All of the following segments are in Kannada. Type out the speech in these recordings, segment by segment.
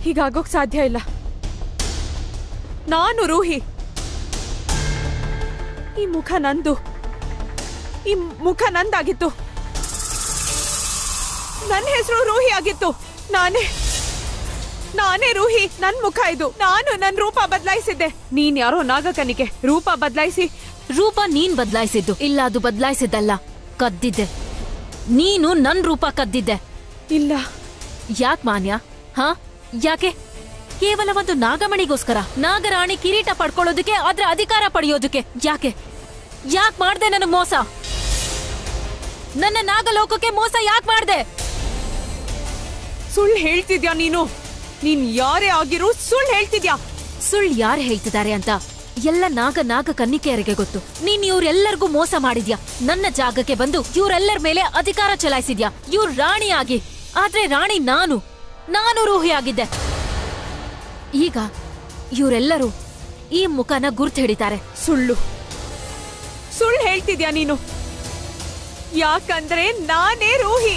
ಹೀಗಾಗೋಕ್ ಸಾಧ್ಯ ಇಲ್ಲ ನಾನು ರೂಹಿ ಈ ಮುಖ ನಂದು ಈ ಮುಖ ನಂದಾಗಿತ್ತು ನನ್ನ ಹೆಸರು ರೂಹಿ ಆಗಿತ್ತು ನಾನೇ ನಾನೇ ರೂಹಿ ನನ್ ಮುಖ ಇದು ನಾನು ನನ್ ರೂಪ ಬದಲಾಯಿಸಿದ್ದೆ ನೀನ್ ಯಾರೋ ನಾಗಕನಿಗೆ ರೂಪ ಬದಲಾಯಿಸಿ ರೂಪ ನೀನ್ ಬದ್ಲಾಯಿಸಿದ್ದು ಇಲ್ಲ ಅದು ಬದ್ಲಾಯಿಸಿದ್ದಲ್ಲ ಕದ್ದಿದ್ದೆ ನೀನು ನನ್ ರೂಪ ಕದ್ದಿದ್ದೆ ಇಲ್ಲ ಯಾಕ್ ಮಾನ್ಯ ಹಾ ಯಾಕೆ ಕೇವಲ ಒಂದು ನಾಗಮಣಿಗೋಸ್ಕರ ನಾಗರಾಣಿ ಕಿರೀಟ ಪಡ್ಕೊಳ್ಳೋದಕ್ಕೆ ಅದ್ರ ಅಧಿಕಾರ ಪಡೆಯೋದಕ್ಕೆ ಯಾಕೆ ಯಾಕ್ ಮಾಡ್ದೆ ನನಗ್ ಮೋಸ ನನ್ನ ನಾಗಲೋಕಕ್ಕೆ ಮೋಸ ಯಾಕ್ ಮಾಡ್ದೆ ಸುಳ್ಳು ಹೇಳ್ತಿದ್ಯಾ ನೀನು ನೀನ್ ಯಾರೇ ಆಗಿರು ಸುಳ್ಳು ಹೇಳ್ತಿದ್ಯಾ ಸುಳ್ಳು ಯಾರು ಹೇಳ್ತಿದ್ದಾರೆ ಅಂತ ಎಲ್ಲ ನಾಗ ನಾಗ ಕನ್ನಿಕೆಯರಿಗೆ ಗೊತ್ತು ನೀನ್ ಇವ್ರೆಲ್ಲರಿಗೂ ಮೋಸ ಮಾಡಿದ್ಯಾ ನನ್ನ ಜಾಗಕ್ಕೆ ಬಂದು ಇವ್ರೆಲ್ಲರ ಮೇಲೆ ಅಧಿಕಾರ ಚಲಾಯಿಸಿದ್ಯಾ ಇವ್ರ ರಾಣಿ ಆಗಿ ಆದ್ರೆ ರಾಣಿ ನಾನು ನಾನು ರೂಹಿ ಆಗಿದ್ದೆ ಈಗ ಇವರೆಲ್ಲರೂ ಈ ಮುಖನ ಗುರ್ತು ಹಿಡಿತಾರೆ ಸುಳ್ಳು ಸುಳ್ಳು ಹೇಳ್ತಿದ್ಯಾ ನೀನು ಯಾಕಂದ್ರೆ ನಾನೇ ರೂಹಿ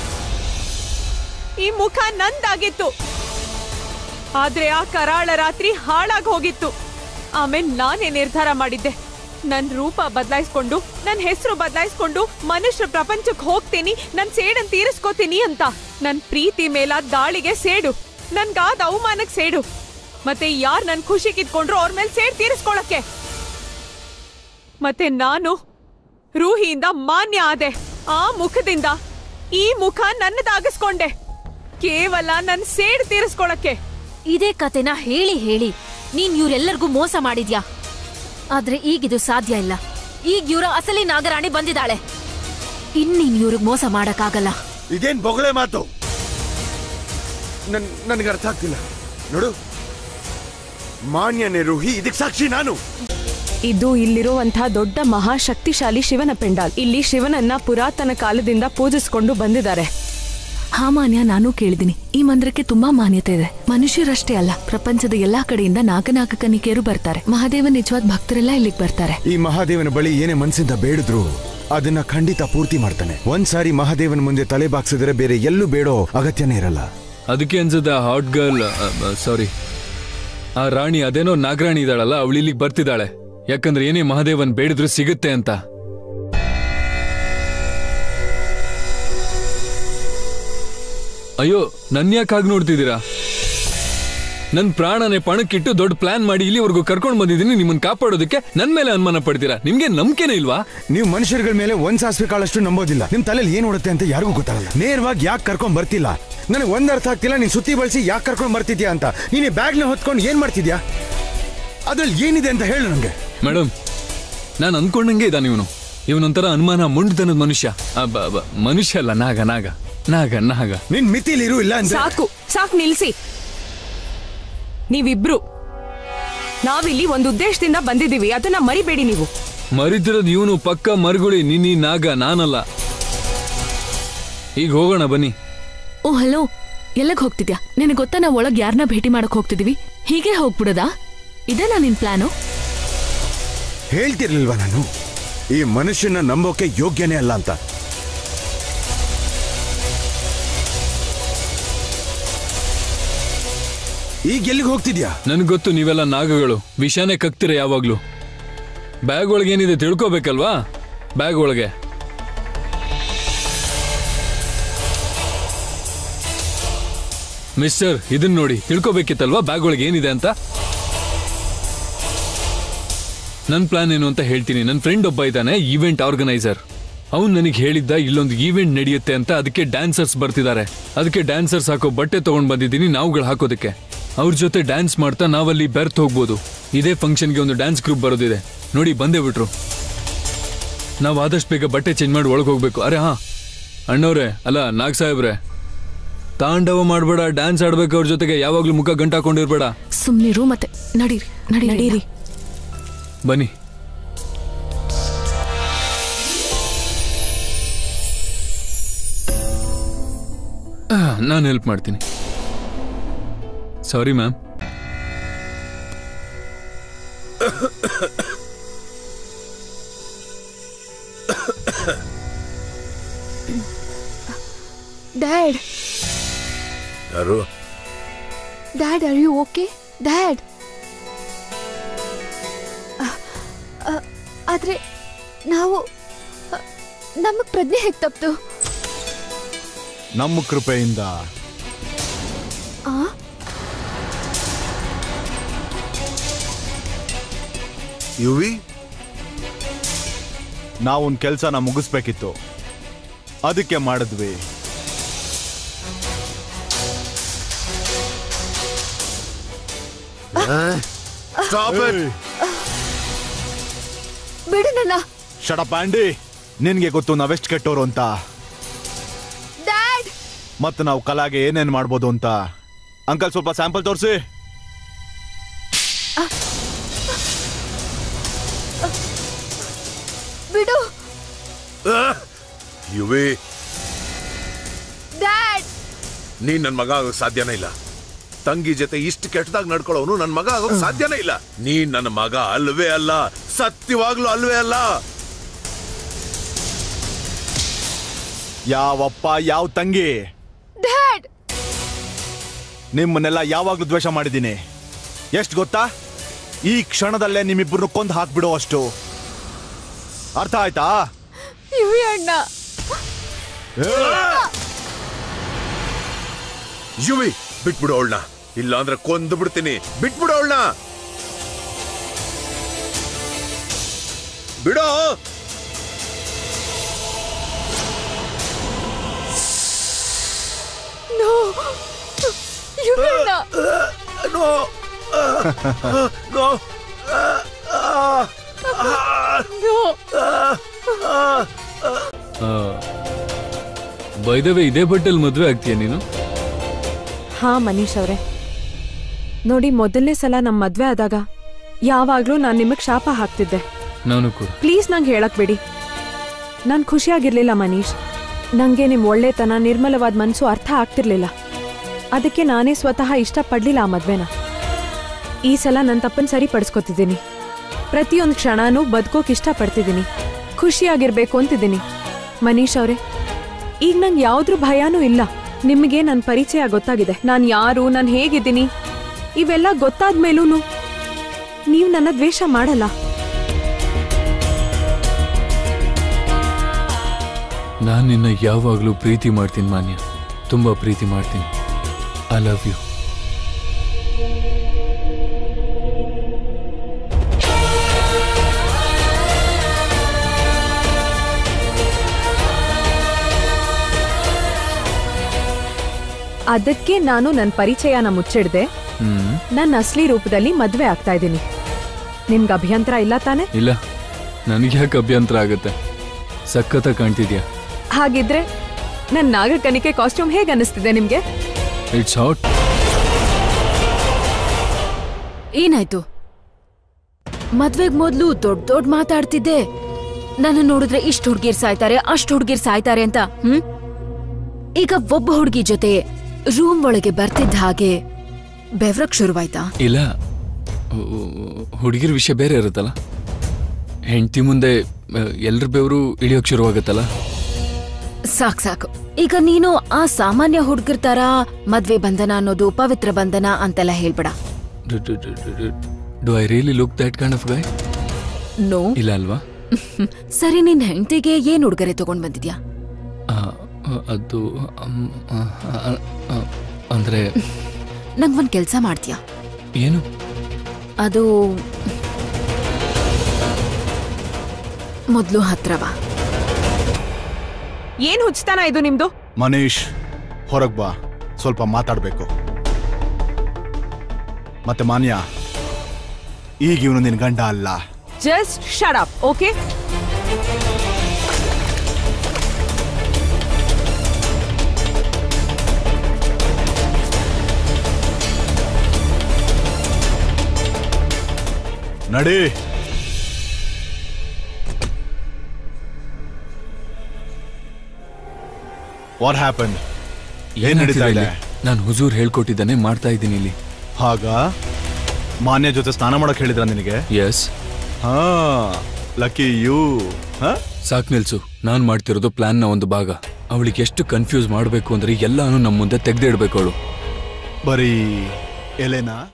ಈ ಮುಖ ನಂದಾಗಿತ್ತು ಆದ್ರೆ ಆ ಕರಾಳ ರಾತ್ರಿ ಹಾಳಾಗ್ ಹೋಗಿತ್ತು ಆಮೇಲೆ ನಾನೇ ನಿರ್ಧಾರ ಮಾಡಿದ್ದೆ ನನ್ ರೂಪ ಬದಲಾಯಿಸ್ಕೊಂಡು ನನ್ ಹೆಸರು ಬದಲಾಯಿಸ್ಕೊಂಡು ಮನುಷ್ಯ ಪ್ರಪಂಚಕ್ಕೆ ಹೋಗ್ತೀನಿ ನನ್ ಸೇಡನ್ ತೀರಿಸ್ಕೋತೀನಿ ಅಂತ ನನ್ ಪ್ರೀತಿ ಮೇಲಾದ ದಾಳಿಗೆ ಸೇಡು ನನ್ಗಾದ ಅವಮಾನಕ್ ಸೇಡು ಮತ್ತೆ ಯಾರ್ ನನ್ ಖುಷಿ ಕಿತ್ಕೊಂಡ್ರು ಅವ್ರ ಮೇಲೆ ಸೇಡ್ ತೀರಿಸ್ಕೊಳಕ್ಕೆ ಮತ್ತೆ ನಾನು ರೂಹಿಯಿಂದ ಮಾನ್ಯ ಆದೆ ಆ ಮುಖದಿಂದ ಈ ಮುಖ ನನ್ನದಾಗಿಸ್ಕೊಂಡೆ ಕೇವಲ ನನ್ ಸೇಡ್ ತೀರಿಸ್ಕೊಳಕ್ಕೆ ಇದೇ ಕತೆನ ಹೇಳಿ ಹೇಳಿ ನೀನ್ ಇವ್ರೆಲ್ಲರಿಗೂ ಮೋಸ ಮಾಡಿದ್ಯಾ ಆದ್ರೆ ಈಗಿದು ಸಾಧ್ಯ ಇಲ್ಲ ಈಗ ಇವ್ರ ಅಸಲಿ ನಾಗರಾಣಿ ಬಂದಿದ್ದಾಳೆ ಇನ್ನೀನ್ ಇವ್ರಿಗೆ ಮೋಸ ಮಾಡಕ್ಕಾಗಲ್ಲ ಇದೇನ್ ಬೊಗಳೆ ಮಾತು ನನ್ ನನಗೆ ಅರ್ಥ ಆಗ್ತಿಲ್ಲ ನೋಡು ಮಾನ್ಯನೇ ರೂಹಿ ಇದಕ್ ಸಾಕ್ಷಿ ನಾನು ಇದು ಇಲ್ಲಿರುವಂತಹ ದೊಡ್ಡ ಮಹಾಶಕ್ತಿಶಾಲಿ ಶಿವನ ಪೆಂಡಾಲ್ ಇಲ್ಲಿ ಶಿವನನ್ನ ಪುರಾತನ ಕಾಲದಿಂದ ಪೂಜಿಸ್ಕೊಂಡು ಬಂದಿದ್ದಾರೆ ಹಾ ಮಾನ್ಯ ನಾನು ಕೇಳಿದ್ದೀನಿ ಈ ಮಂದಿರಕ್ಕೆ ತುಂಬಾ ಮಾನ್ಯತೆ ಇದೆ ಮನುಷ್ಯರಷ್ಟೇ ಅಲ್ಲ ಪ್ರಪಂಚದ ಎಲ್ಲಾ ಕಡೆಯಿಂದ ನಾಗನಾಗ ಕನಿಕೆಯರು ಬರ್ತಾರೆ ಮಹಾದೇವ ನಿಜವಾದ ಭಕ್ತರೆಲ್ಲ ಇಲ್ಲಿಗೆ ಬರ್ತಾರೆ ಈ ಮಹಾದೇವನ ಬಳಿ ಏನೇ ಮನ್ಸಿಂದ ಬೇಡಿದ್ರು ಅದನ್ನ ಖಂಡಿತ ಪೂರ್ತಿ ಮಾಡ್ತಾನೆ ಒಂದ್ಸಾರಿ ಮಹಾದೇವನ ಮುಂದೆ ತಲೆ ಬಾಗ್ಸಿದ್ರೆ ಬೇರೆ ಎಲ್ಲೂ ಬೇಡೋ ಅಗತ್ಯನೇ ಇರಲ್ಲ ಅದಕ್ಕೆ ಅನ್ಸುತ್ತೆ ಹಾಟ್ ಗರ್ಲ್ ಸಾರಿ ಆ ರಾಣಿ ಅದೇನೋ ನಾಗರಾಣಿ ಇದ್ದಾಳಲ್ಲ ಅವಳು ಇಲ್ಲಿಗೆ ಬರ್ತಿದ್ದಾಳೆ ಯಾಕಂದ್ರೆ ಏನೇ ಮಹಾದೇವನ್ ಬೇಡಿದ್ರು ಸಿಗುತ್ತೆ ಅಂತ ಅಯ್ಯೋ ನನ್ ಯಾಕೆ ಹಾಗೆ ನೋಡ್ತಿದ್ದೀರಾ ನನ್ ಪ್ರಾಣನೆ ಪಣಕ್ಕಿಟ್ಟು ದೊಡ್ಡ ಪ್ಲಾನ್ ಮಾಡಿ ಇಲ್ಲಿವರೆಗೂ ಕರ್ಕೊಂಡ್ ಬಂದಿದ್ದೀನಿ ನಿಮ್ಮನ್ನ ಕಾಪಾಡೋದಕ್ಕೆ ನನ್ ಮೇಲೆ ಅನುಮಾನ ಪಡ್ತೀರಾ ನಿಮ್ಗೆ ನಂಬಿಕೆನೇ ಇಲ್ವಾ ನೀವು ಮನುಷ್ಯರುಗಳ ಮೇಲೆ ಒಂದ್ ಸಾಸಿವೆ ಕಾಳಷ್ಟು ನಂಬೋದಿಲ್ಲ ನಿಮ್ ತಲೆಯಲ್ಲಿ ಏನ್ ಓಡುತ್ತೆ ಅಂತ ಯಾರಿಗೂ ಗೊತ್ತಾಗಲ್ಲ ನೇರವಾಗಿ ಯಾಕೆ ಕರ್ಕೊಂಡ್ ಬರ್ತಿಲ್ಲ ನನಗೆ ಒಂದ್ ಅರ್ಥ ಆಗ್ತಿಲ್ಲ ನೀನ್ ಸುತ್ತಿ ಬಳಸಿ ಯಾಕೆ ಕರ್ಕೊಂಡ್ ಬರ್ತಿದ್ಯಾ ಅಂತ ನೀನ್ ಈ ಬ್ಯಾಗ್ನ ಹೊತ್ಕೊಂಡು ಏನ್ ಮಾಡ್ತಿದ್ಯಾ ಅದ್ರಲ್ಲಿ ಏನಿದೆ ಅಂತ ಹೇಳು ನಂಗೆ ಮೇಡಮ್ ನಾನು ಅನ್ಕೊಂಡಂಗೆ ಇದ್ದಾನೆ ಇವನು ಇವನೊಂಥರ ಅನುಮಾನ ಮುಂಡ್ತನದ ಮನುಷ್ಯ ಅಬ್ಬ, ಅಬ್ಬ, ಮನುಷ್ಯ ಅಲ್ಲ ನಾಗ ನಾಗ ನಾಗ ನಾಗ ನಿನ್ ಮಿತಿಲಿ ಇರು ಇಲ್ಲ ಅಂದ್ರೆ ಸಾಕು ಸಾಕು ನಿಲ್ಸಿ ನೀವಿಬ್ರು ನಾವಿಲ್ಲಿ ಒಂದು ಉದ್ದೇಶದಿಂದ ಬಂದಿದ್ದೀವಿ ಅದನ್ನ ಮರಿಬೇಡಿ ನೀವು ಮರಿತಿರೋದು ಇವನು ಪಕ್ಕ ಮರುಗುಳಿ ನಿನ್ನಿ ನಾಗ ನಾನಲ್ಲ ಈಗ ಹೋಗೋಣ ಬನ್ನಿ ಓ ಹಲೋ ಎಲ್ಲಗ್ ಹೋಗ್ತಿದ್ಯಾ ನಿನಗೆ ಗೊತ್ತಾ ನಾವು ಒಳಗ್ ಯಾರನ್ನ ಭೇಟಿ ಮಾಡಕ್ ಹೋಗ್ತಿದೀವಿ ಹೀಗೆ ಹೋಗ್ಬಿಡೋದಾ ಇದೇನಾ ನಿನ್ ಪ್ಲಾನು ಹೇಳ್ತಿರ್ಲಿಲ್ವಾ ನಾನು ಈ ಮನುಷ್ಯನ ನಂಬೋಕೆ ಯೋಗ್ಯನೇ ಅಲ್ಲ ಅಂತ ಈಗ ಎಲ್ಲಿಗೆ ಹೋಗ್ತಿದ್ಯಾ ನನ್ಗೆ ಗೊತ್ತು ನೀವೆಲ್ಲ ನಾಗಗಳು ವಿಷಾನೇ ಕಕ್ತಿರ ಯಾವಾಗ್ಲೂ ಬ್ಯಾಗ್ ಒಳಗೆ ಏನಿದೆ ತಿಳ್ಕೊಬೇಕಲ್ವಾ ಬ್ಯಾಗ್ ಒಳಗೆ ಮಿಸ್ಟರ್ ಇದನ್ನ ನೋಡಿ ತಿಳ್ಕೊಬೇಕಿತ್ತಲ್ವಾ ಬ್ಯಾಗ್ ಒಳಗೆ ಏನಿದೆ ಅಂತ ನನ್ನ ಪ್ಲಾನ್ ಏನು ಅಂತ ಹೇಳ್ತೀನಿ ನನ್ನ ಫ್ರೆಂಡ್ ಒಬ್ಬ ಇದ್ದಾನೆ ಈವೆಂಟ್ ಆರ್ಗನೈಸರ್ ಅವ್ನು ನನಗೆ ಹೇಳಿದ್ದ ಇಲ್ಲೊಂದು ಈವೆಂಟ್ ನಡೆಯುತ್ತೆ ಅಂತ ಅದಕ್ಕೆ ಡ್ಯಾನ್ಸರ್ಸ್ ಬರ್ತಿದ್ದಾರೆ ಅದಕ್ಕೆ ಡ್ಯಾನ್ಸರ್ಸ್ ಹಾಕೋ ಬಟ್ಟೆ ತಗೊಂಡ್ ಬಂದಿದ್ದೀನಿ ನಾವುಗಳು ಹಾಕೋದಕ್ಕೆ ಅವ್ರ ಜೊತೆ ಡ್ಯಾನ್ಸ್ ಮಾಡ್ತಾ ನಾವಲ್ಲಿ ಬೆರ್ತ್ ಹೋಗ್ಬೋದು ಇದೇ ಫಂಕ್ಷನ್ಗೆ ಒಂದು ಡ್ಯಾನ್ಸ್ ಗ್ರೂಪ್ ಬರೋದಿದೆ ನೋಡಿ ಬಂದೇ ಬಿಟ್ರು ನಾವು ಆದಷ್ಟು ಬೇಗ ಬಟ್ಟೆ ಚೇಂಜ್ ಮಾಡಿ ಒಳಗೆ ಹೋಗ್ಬೇಕು ಅರೆ ಹಾ ಅಣ್ಣವ್ರೆ ಅಲ್ಲ ನಾಗ್ ಸಾಹೇಬ್ರೆ ತಾಂಡವ ಮಾಡ್ಬೇಡ ಡ್ಯಾನ್ಸ್ ಆಡ್ಬೇಕು ಅವ್ರ ಜೊತೆಗೆ ಯಾವಾಗ್ಲೂ ಮುಖ ಗಂಟಾಕೊಂಡಿರ್ಬೇಡ ಸುಮ್ನಿರು ಮತ್ತೆ ನಡೀರಿ ನಡಿ ನಡೀರಿ ಬನ್ನಿ ನಾನು ಹೆಲ್ಪ್ ಮಾಡ್ತೀನಿ ಸಾರಿ ಮ್ಯಾಮ್ ಡ್ಯಾಡ್ ಯಾರು dad are you okay dad ಆದ್ರೆ ನಾವು ನಮಗ್ ಪ್ರಜ್ಞೆ ಹೇಗೆ ತಪ್ತು ನಮ್ಮ ಕೃಪೆಯಿಂದ ಆ ಯುವಿ ನಾವೊಂದ್ ಕೆಲ್ಸನ ಮುಗಿಸ್ಬೇಕಿತ್ತು ಅದಕ್ಕೆ ಮಾಡಿದ್ವಿ ಬಿಡು ನನ್ನ ಶಡಪ್ ಆಂಡಿ ನಿನ್ಗೆ ಗೊತ್ತು ನಾವೆಷ್ಟು ಕೆಟ್ಟೋರು ಅಂತ ಡ್ಯಾಡ್ ಮತ್ತೆ ನಾವು ಕಲಾಗೆ ಏನೇನ್ ಮಾಡ್ಬೋದು ಅಂತ ಅಂಕಲ್ ಸ್ವಲ್ಪ ಸ್ಯಾಂಪಲ್ ತೋರಿಸಿ ಬಿಡು ಯುವಿ ಡ್ಯಾಡ್ ನೀನ್ ನನ್ ಮಗ ಆಗೋಕ್ ಸಾಧ್ಯನೇ ಇಲ್ಲ ತಂಗಿ ಜೊತೆ ಇಷ್ಟು ಕೆಟ್ಟದಾಗ ನಡ್ಕೊಳ್ಳೋನು ನನ್ ಮಗ ಆಗೋಕ್ ಸಾಧ್ಯನೇ ಇಲ್ಲ ನೀನ್ ನನ್ನ ಮಗ ಅಲ್ವೇ ಅಲ್ಲ ಸತ್ಯವಾಗ್ಲೂ ಅಲ್ವೇ ಅಲ್ಲ ಯಾವಪ್ಪ ಯಾವ ತಂಗಿ ಡ್ಯಾಡ್ ನಿಮ್ಮನ್ನೆಲ್ಲ ಯಾವಾಗ್ಲೂ ದ್ವೇಷ ಮಾಡಿದ್ದೀನಿ ಎಷ್ಟು ಗೊತ್ತಾ ಈ ಕ್ಷಣದಲ್ಲೇ ನಿಮ್ಮಿಬ್ಬರನ್ನು ಕೊಂದು ಹಾಕ್ಬಿಡೋ ಅಷ್ಟು ಅರ್ಥ ಆಯ್ತಾ ಯುವಿ ಅಣ್ಣ ಯುವಿ ಬಿಟ್ಬಿಡು ಅವಳನ್ನ ಇಲ್ಲ ಅಂದ್ರೆ ಕೊಂದು ಬಿಡ್ತೀನಿ ಬಿಟ್ಬಿಡು ಅವಳನ್ನ ಬಿಡೋ ನೋ ಯುವಿ ಅಣ್ಣ ನೋ ನೋ ಬೈದವೆ ಇದೇ ಬಟ್ಟೆಲ್ ಮದ್ವೆ ಆಗ್ತೀಯ ನೀನು ಹಾ ಮನೀಶ್ ಅವ್ರೆ ನೋಡಿ ಮೊದಲನೇ ಸಲ ನಮ್ ಮದ್ವೆ ಆದಾಗ ಯಾವಾಗ್ಲೂ ನಾನ್ ನಿಮಗ್ ಶಾಪ ಹಾಕ್ತಿದ್ದೆ ನಾನು ಕೂಡ ಪ್ಲೀಸ್ ನಂಗೆ ಹೇಳಕ್ ಬಿಡಿ ನಾನ್ ಖುಷಿಯಾಗಿರ್ಲಿಲ್ಲ ಮನೀಶ್ ನಂಗೆ ನಿಮ್ ಒಳ್ಳೆತನ ನಿರ್ಮಲವಾದ ಮನ್ಸು ಅರ್ಥ ಆಗ್ತಿರ್ಲಿಲ್ಲ ಅದಕ್ಕೆ ನಾನೇ ಸ್ವತಃ ಇಷ್ಟಪಡ್ಲಿಲ್ಲ ಆ ಮದ್ವೆನ ಈ ಸಲ ನನ್ನ ತಪ್ಪನ್ ಸರಿಪಡಿಸ್ಕೊತಿದ್ದೀನಿ ಪ್ರತಿಯೊಂದು ಕ್ಷಣನೂ ಬದುಕೋಕ್ ಇಷ್ಟಪಡ್ತಿದ್ದೀನಿ ಖುಷಿಯಾಗಿರ್ಬೇಕು ಅಂತಿದ್ದೀನಿ ಮನೀಶ್ ಅವ್ರೆ ಈಗ ನಂಗೆ ಯಾವ್ದ್ರ ಭಯನೂ ಇಲ್ಲ ನಿಮಗೆ ನನ್ನ ಪರಿಚಯ ಗೊತ್ತಾಗಿದೆ ನಾನು ಯಾರು ನಾನು ಹೇಗಿದ್ದೀನಿ ಇವೆಲ್ಲ ಗೊತ್ತಾದ್ಮೇಲೂ ನೀವು ನನ್ನ ದ್ವೇಷ ಮಾಡಲ್ಲ ನಾನು ನಿನ್ನ ಯಾವಾಗಲೂ ಪ್ರೀತಿ ಮಾಡ್ತೀನಿ ಮಾನ್ಯ ತುಂಬಾ ಪ್ರೀತಿ ಮಾಡ್ತೀನಿ ಐ ಲವ್ ಯು ಅದಕ್ಕೆ ನಾನು ನನ್ನ ಪರಿಚಯನ ಮುಚ್ಚಿಡ್ದೆ ಹ್ಮ್ ನನ್ನ ಅಸ್ಲಿ ರೂಪದಲ್ಲಿ ಮದ್ವೆ ಆಗ್ತಾ ಇದ್ದೀನಿ ನಿಮ್ಗೆ ಅಭ್ಯಂತರ ಇಲ್ಲ ತಾನೆ ಇಲ್ಲ ನನಗೆ ಯಾಕೆ ಅಭ್ಯಂತರ ಆಗುತ್ತೆ ಸಖತ್ತ ಕಾಣ್ತಿದ್ಯಾ ಹಾಗಿದ್ರೆ ನನ್ನ ನಾಗಕನಿಕೆ ಕಾಸ್ಟ್ಯೂಮ್ ಹೇಗೆ ಅನಿಸ್ತಿದೆ ನಿಮ್ಗೆ ಇಟ್ಸ್ ಹಾಟ್ ಏನಾಯ್ತು ಮದ್ವೆಗ್ ಮೊದ್ಲು ದೊಡ್ಡ ದೊಡ್ಡ ಮಾತಾಡ್ತಿದ್ದೆ ನನ್ನ ನೋಡಿದ್ರೆ ಇಷ್ಟ ಹುಡ್ಗಿರ್ ಸಾಯ್ತಾರೆ ಅಷ್ಟ್ ಹುಡ್ಗಿರ್ ಸಾಯ್ತಾರೆ ಅಂತ ಹ್ಮ್ ಈಗ ಒಬ್ಬ ಹುಡ್ಗಿ ಜೊತೆ ರೂಮ್ ಒಳಗೆ ಬರ್ತಿದ್ದ ಹಾಗೆ ಬೆವ್ರಕ್ ಶುರುವಾಯ್ತಾ ಇಲ್ಲ ಹುಡುಗಿರ ವಿಷಯ ಬೇರೆ ಇರುತ್ತಲ್ಲ ಹೆಂಡತಿ ಮುಂದೆ ಎಲ್ರ ಬೆವರು ಇಳಿಯೋಕ್ ಶುರುವಾಗುತ್ತಲ್ಲ ಸಾಕ್ ಸಾಕು ಈಗ ನೀನು ಆ ಸಾಮಾನ್ಯ ಹುಡ್ಗಿರ್ ತರ ಮದ್ವೆ ಬಂಧನ ಅನ್ನೋದು ಪವಿತ್ರ ಬಂಧನ ಅಂತೆಲ್ಲ ಹೇಳ್ಬೇಡ do I really look that kind of guy no ಇಲ್ಲ ಅಲ್ವಾ ಸರಿ ನಿನ್ ಹೆಂಡತಿಗೆ ಏನ್ ಉಡುಗೊರೆ ತಗೊಂಡ್ ಬಂದಿದ್ಯಾ ಆ, ಅದು ಅಮ್, ಆ, ಆ, ಆ, ಅಂದ್ರೆ ನಂಗೊಂದ್ ಕೆಲ್ಸ ಮಾಡ್ತೀಯಾ ಏನು ಅದು ಮೊದ್ಲು ಹತ್ರವಾ ಏನ್ ಹುಚ್ಚತನ ಇದು ನಿಮ್ದು ಮನೀಶ್ ಹೊರಗ್ ಬಾ ಸ್ವಲ್ಪ ಮಾತಾಡ್ಬೇಕು ಮತ್ತೆ ಮಾನ್ಯ ಈಗ ಇವನು ನಿನ್ ಗಂಡ ಅಲ್ಲ ಜಸ್ಟ್ ಶಟ್ ಅಪ್ ಓಕೆ ನಡಿ ವಾಟ್ ಹ್ಯಾಪನ್ ಏನ್ ನಡೀತಾ ಇದೆ ನಾನು ಹುಜೂರ್ ಹೇಳ್ಕೊಟ್ಟಿದ್ದಾನೆ ಮಾಡ್ತಾ ಇದ್ದೀನಿ ಇಲ್ಲಿ ಹಾಗ ಮಾನ್ಯ ಜೊತೆ ಸ್ನಾನ ಮಾಡಕ್ ಹೇಳಿದ್ರ ನಿನಗೆ ಎಸ್ ಹಾ ಲಕ್ಕಿ ಯು ಸಾಕ್ ನಿಲ್ಸು ನಾನ್ ಮಾಡ್ತಿರೋದು ಪ್ಲಾನ್ ನ ಒಂದು ಭಾಗ ಅವಳಿಗೆ ಎಷ್ಟು ಕನ್ಫ್ಯೂಸ್ ಮಾಡ್ಬೇಕು ಅಂದ್ರೆ ಎಲ್ಲಾನು ನಮ್ಮ ಮುಂದೆ ತೆಗ್ದಿಡ್ಬೇಕು ಅವಳು ಬರೀ ಎಲೆನಾ